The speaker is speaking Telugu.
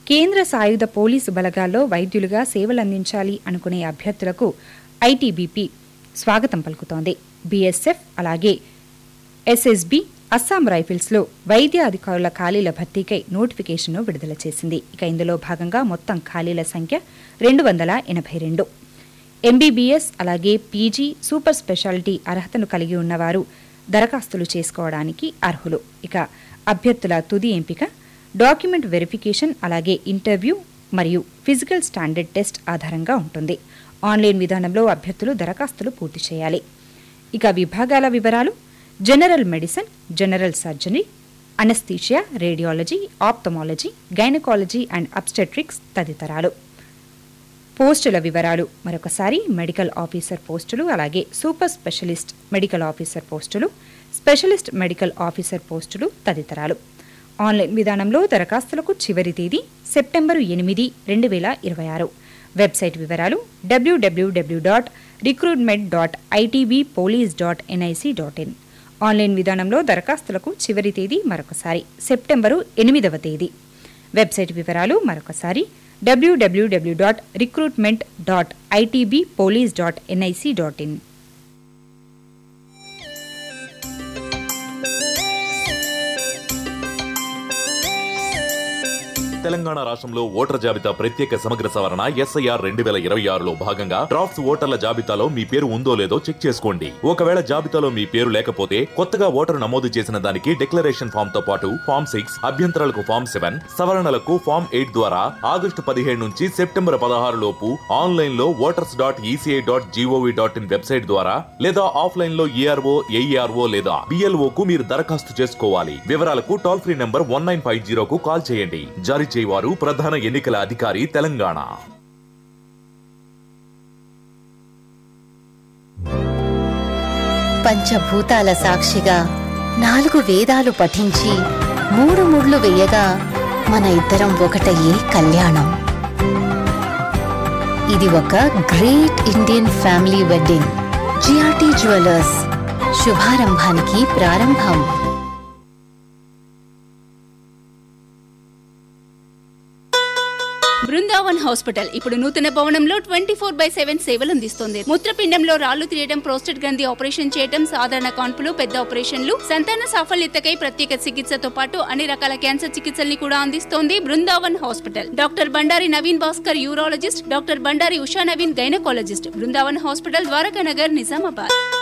కేంద్ర సాయుధ పోలీసు బలగాల్లో వైద్యులుగా సేవలందించాలి అనుకునే అభ్యర్థులకు ఐటీబీపీ స్వాగతం పలుకుతోంది బీఎస్ఎఫ్ అలాగే ఎస్ఎస్బి అస్సాం రైఫిల్స్లో వైద్య అధికారుల ఖాళీల భర్తీకై నోటిఫికేషన్ను విడుదల చేసింది ఇక ఇందులో భాగంగా మొత్తం ఖాళీల సంఖ్య రెండు వందల ఎనభై రెండు ఎంబీబీఎస్ అలాగే పీజీ సూపర్ స్పెషాలిటీ అర్హతను కలిగి ఉన్నవారు దరఖాస్తులు చేసుకోవడానికి అర్హులు ఇక అభ్యర్థుల తుది ఎంపిక డాక్యుమెంట్ వెరిఫికేషన్ అలాగే ఇంటర్వ్యూ మరియు ఫిజికల్ స్టాండర్డ్ టెస్ట్ ఆధారంగా ఉంటుంది ఆన్లైన్ విధానంలో అభ్యర్థులు దరఖాస్తులు పూర్తి చేయాలి ఇక విభాగాల వివరాలు general medicine general surgery anaesthesia radiology ophthalmology gynaecology and obstetrics తదితరాలు పోస్టుల వివరాలు మరొకసారి మెడికల్ ఆఫీసర్ పోస్టులు అలాగే సూపర్ స్పెషలిస్ట్ మెడికల్ ఆఫీసర్ పోస్టులు స్పెషలిస్ట్ మెడికల్ ఆఫీసర్ పోస్టులు తదితరాలు ఆన్లైన్ విధానంలో దరఖాస్తులకు చివరి తేదీ సెప్టెంబరు ఎనిమిది రెండు వేల ఇరవై ఆరు వెబ్సైట్ వివరాలు WWW dot recruitment dot ITB police dot NIC dot in online విధానంలో దరఖాస్తులకు చివరి తేదీ మరొకసారి సెప్టెంబరు ఎనిమిదవ తేదీ వెబ్సైట్ వివరాలు మరొకసారి WWW dot recruitment dot ITB police dot NIC dot in Telangana రాష్ట్రంలో ఓటర్ జాబితా ప్రత్యేక సమగ్ర సవరణ ఎస్ఐఆర్ రెండు వేల ఇరవై ఆరులో భాగంగా డ్రాఫ్ట్స్ ఓటర్ల జాబితాలో మీ పేరు ఉందో లేదో చెక్ చేసుకోండి ఒకవేళ జాబితాలో మీ పేరు లేకపోతే కొత్తగా ఓటరు నమోదు చేసిన దానికి డిక్లరేషన్ ఫామ్ తో పాటు ఫామ్ సిక్స్ అభ్యంతరాలకు ఫామ్ సెవెన్ సవరణలకు ఫామ్ ఎయిట్ ద్వారా ఆగస్టు పదిహేడు నుంచి సెప్టెంబర్ పదహారు లోపు ఆన్లైన్ లో voters dot ECI dot GOV dot in website ద్వారా లేదా ఆఫ్లైన్ లో ఈఆర్ఓ ఏఈఆర్ఓ లేదా బిఎల్ఓ కు మీరు దరఖాస్తు చేసుకోవాలి వివరాలకు toll free number one nine five జీరోకు కాల్ చేయండి జారీ చేయవారు ప్రధాన ఎన్నికల అధికారి తెలంగాణ పంచభూతాల సాక్షిగా నాలుగు వేదాలు పఠించి మూడు ముళ్ళు వేయగా మన ఇద్దరం ఒకటయ్యే కళ్యాణం ఇది ఒక great Indian family wedding GRT jewellers శుభారంభానికి ప్రారంభం బృందావన్ హాస్పిటల్ ఇప్పుడు నూతన భవనంలో ట్వంటీ ఫోర్ బై సెవెన్ సేవలు అందిస్తుంది మూత్రపిండంలో రాళ్లు తీయడం ప్రోస్టెట్ గ్రంథి ఆపరేషన్ చేయడం సాధారణ కాన్పులు పెద్ద ఆపరేషన్లు సంతాన సాఫల్యతకై ప్రత్యేక చికిత్సతో పాటు అన్ని రకాల క్యాన్సర్ చికిత్సల్ని కూడా అందిస్తోంది Brindavan hospital doctor Bandari Naveen Bhaskar urologist doctor Bandari Usha Naveen gynaecologist Brindavan hospital Dwaraka Nagar Nizamabad